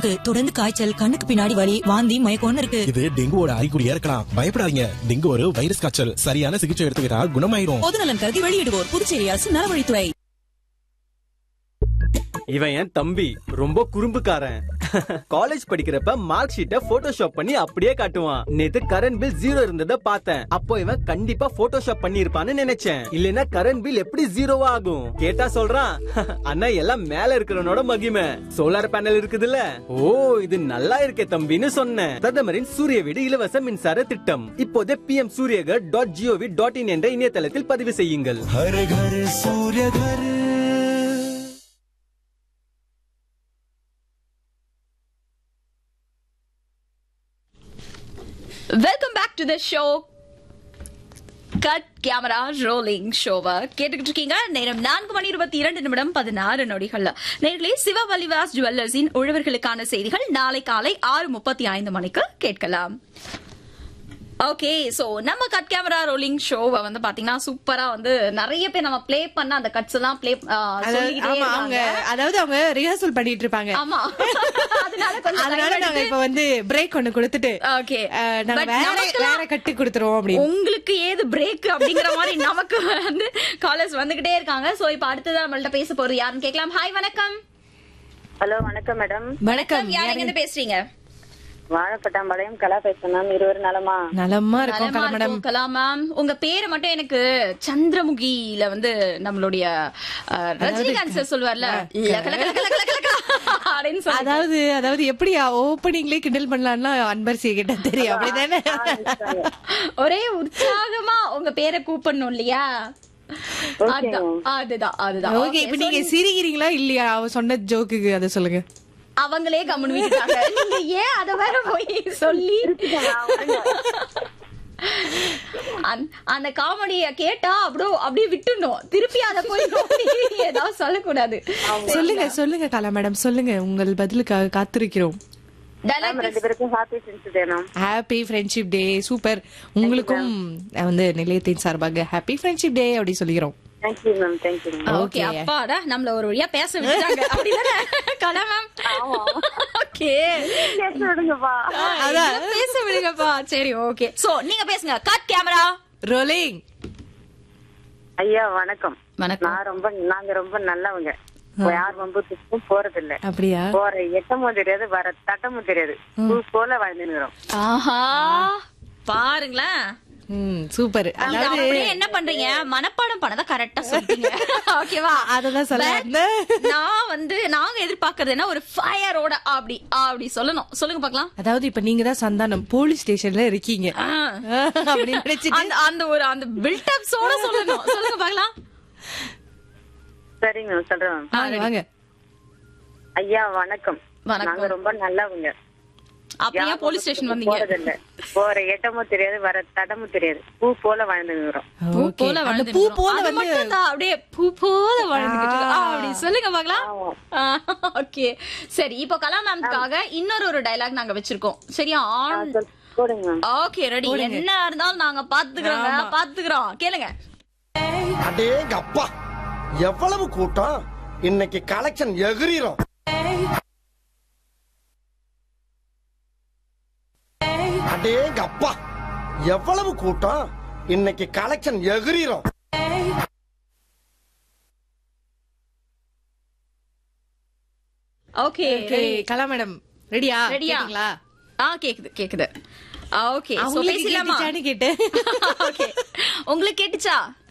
இருக்கு தொடர்ந்து காய்ச்சல் கண்ணுக்கு பின்னாடி வலி வாந்தி மயக்கம்னு இருக்கு இது டெங்குவோட அறிகுறியா இருக்கலாம் பயப்படாதீங்க டெங்கு ஒரு வைரஸ் காய்ச்சல் சரியான சிகிச்சை எடுத்துக்கிட்டா குணமாயிரும் பொதுநலன் கருதி வெளியிடுவோர் புதுச்சேரி அரசு நலவழித்துறை இவன் என் தம்பி ரொம்ப குறும்புக்காரன் காலேஜ் படிக்கிறப்ப மார்க் ஷீட்டை போட்டோஷாப் பண்ணி அப்படியே காட்டுவான் நேத்து கரண்ட் பில் ஜீரோ இருந்தத பார்த்தேன் அப்போ இவன் கண்டிப்பா போட்டோஷாப் பண்ணி இருப்பான்னு நினைச்சேன் இல்லனா கரண்ட் பில் எப்படி ஜீரோவா ஆகும் கேட்டா சொல்றான் அண்ணா எல்லாம் மேல இருக்கிறவனோட மகிமை சோலார் பேனல் இருக்குதுல்ல ஓ இது நல்லா இருக்கே தம்பின்னு சொன்னேன் பிரதமரின் சூரிய வீடு இலவச மின்சார திட்டம் இப்போதே P M Suryaghar dot gov dot in என்ற இணையதளத்தில் பதிவு செய்யுங்கள் Har Ghar Surya Ghar welcome back to the show cut camera rolling ஷோவை கேட்டுக்கிட்டு இருக்கீங்க நேரம் நான்கு மணி இருபத்தி இரண்டு நிமிடம் பதினாறு நொடிகள்ல நேர்களே சிவவலிவாஸ் ஜுவல்லர்ஸின் உழவர்களுக்கான செய்திகள் நாளை காலை ஆறு முப்பத்தி ஐந்து மணிக்கு கேட்கலாம் ஓகே சோ நம்ம கட் கேமரா ரோலிங் ஷோவை வந்து பாத்தீங்கன்னா சூப்பரா வந்து நிறைய பேர் நம்ம ப்ளே பண்ண அந்த கட்ஸ் எல்லாம் ப்ளே அதாவது ஆமா அவங்க அதாவது அவங்க ரிஹர்சல் பண்ணிட்டு இருப்பாங்க ஆமா அதனால கொஞ்சம் அதனால time நாங்க எடுத்து- இப்ப வந்து பிரேக் ஒண்ணு கொடுத்துட்டு Okay. அஹ், நாங்க But வேற நமக்கெல்லாம் வேற கட்டு கொடுத்துருவோம் அப்படின்னு உங்களுக்கு ஏது பிரேக் அப்படிங்கிற மாதிரி நமக்கு வந்து காலர்ஸ் வந்துகிட்டே இருக்காங்க சோ இப்ப அடுத்ததா நம்மள்ட்ட பேச போறது யாருன்னு கேட்கலாம் ஹாய் வணக்கம் ஹலோ வணக்கம் மேடம் வணக்கம் யார் எங்க இருந்து பேசுறீங்க வாழைப்பட்டாம்பாளையம் கலா பேசுறேன் மேம் இருவரும் நலமா நலமா இருக்கும் நலமா கலமடம் இருக்கும், கலா மேம் உங்க பேரை மட்டும் எனக்கு சந்திரமுகியில வந்து நம்மளுடைய அஹ், ரஜினிகாந்த் சார் சொல்லுவார்ல லக, லக, லக, லக, லக, லக அப்படின்னு சொல்லி அதாவது அதாவது எப்படி ஓப்பனிங்லயே கிண்டல் பண்ணலாம்னா அன்பர்சிய கிட்ட தெரியும் அப்படிதானே ஒரே உற்சாகமா உங்க பேரை கூப்பிடணும் இல்லையா அதான், அதுதான் அதுதான் ஓகே Okay, இப்ப so நீங்க சிரிக்கிறீங்களா இல்லையா அவ சொன்ன ஜோக்குக்கு அதை சொல்லுங்க அவங்களே கம்முன்னு விட்டுட்டாங்க நீங்க ஏன் அத வேற போய் சொல்லி அந்த- அந்த காமெடிய கேட்டா அப்படியே அப்படியே விட்டுணும் திருப்பி அத போய் நோண்டி ஏதாவது சொல்லக்கூடாது சொல்லுங்க சொல்லுங்க கலா மேடம் சொல்லுங்க உங்கள் பதிலுக்காக காத்திருக்கிறோம் Dialogue மேம் ரெண்டு பேருக்கும் happy friends day ma'am happy friendship day super உங்களுக்கும் வந்து நிலையத்தின் சார்பாக ஹாப்பி ஃப்ரெண்ட்ஷிப் டே அப்படி சொல்லிக்கிறோம் thank you ma'am thank you ma'am okay Okay. அப்பாடா நம்மள ஒரு வழியா பேச விட்டாங்க அப்படிதானே கலா மேம் ஓகே பேச விடுங்கப்பா பேச விடுங்கப்பா சரி ஓகே சோ நீங்க பேசுங்க கட் கேமரா ரோலிங் ஐயா வணக்கம் வணக்கம் நான் ரொம்ப நாங்க ரொம்ப நல்லவங்க யார் வம்புக்கும் போறது இல்ல அப்படியா போற எட்டமும் தெரியாது வர தட்டமும் தெரியாது பூ போல வாழ்ந்துக்கிறோம் ஆஹா பாருங்களேன் ம் சூப்பர் இது அதாவது அப்படியே என்ன பண்றீங்க மனப்பாடம் பண்ணதா கரெக்டா சொல்றீங்க ஓகேவா அததான் சொல்ல But வந்தேன். நான் வந்து நாங்க எதிர்பார்க்கறது என்ன ஒரு ஃபயரோட அப்படி அப்படி சொல்லணும் சொல்லுங்க பாக்கலாம் அதாவது இப்ப நீங்க தான் சந்தானம் போலீஸ் ஸ்டேஷன்ல இருக்கீங்க அப்படின்னு நினைச்சிட்டு அந்த அந்த ஒரு அந்த பில்டப்ஸோட சொல்லணும் சொல்லுங்க பாக்கலாம் சரிங்க மேம் சொல்றேன் மேம் வாங்க வாங்க ஐயா வணக்கம் வணக்கம். நாங்க ரொம்ப நல்லவங்க அப்ப ஏன் போலீஸ் ஸ்டேஷன் வந்தீங்க போறது இல்ல போற எட்டமும் தெரியாது வர தடமும் தெரியாது பூ போல வாழ்ந்துக்கிறோம் பூ Okay. போல அந்த வாழ்ந்து பூ போல அது வந்து மட்டும் தான் அப்படியே பூ போல வாழ்ந்துகிட்டு இருக்கு. ஆ, அப்படி சொல்லுங்க பாக்கலாம் ஓகே சரி இப்போ கலா மேம்காக இன்னொரு ஒரு டயலாக் நாங்க வச்சிருக்கோம் சரியா ஆன் போடுங்க மேம் ஓகே ரெடி என்ன இருந்தாலும் நாங்க பாத்துக்கிறோங்க பாத்துக்கிறோம் கேளுங்க அடேங்க அப்பா எவ்வளவு கூட்டம் இன்னைக்கு கலெக்ஷன் எகிரிரும் அடேங்க அப்பா எவ்வளவு கூட்டம் இன்னைக்கு கலெக்ஷன் எகிரிரும் ஓகே Okay, கலா மேடம் ரெடியா ரெடியா கேட்டீங்களா ஆ கேக்குது கேக்குது ஓகே சோ அவங்களுக்கு பேசலாமா கேட்டுச்சான்னு கேட்டேன் ஓகே உங்களுக்கு கேட்டுச்சா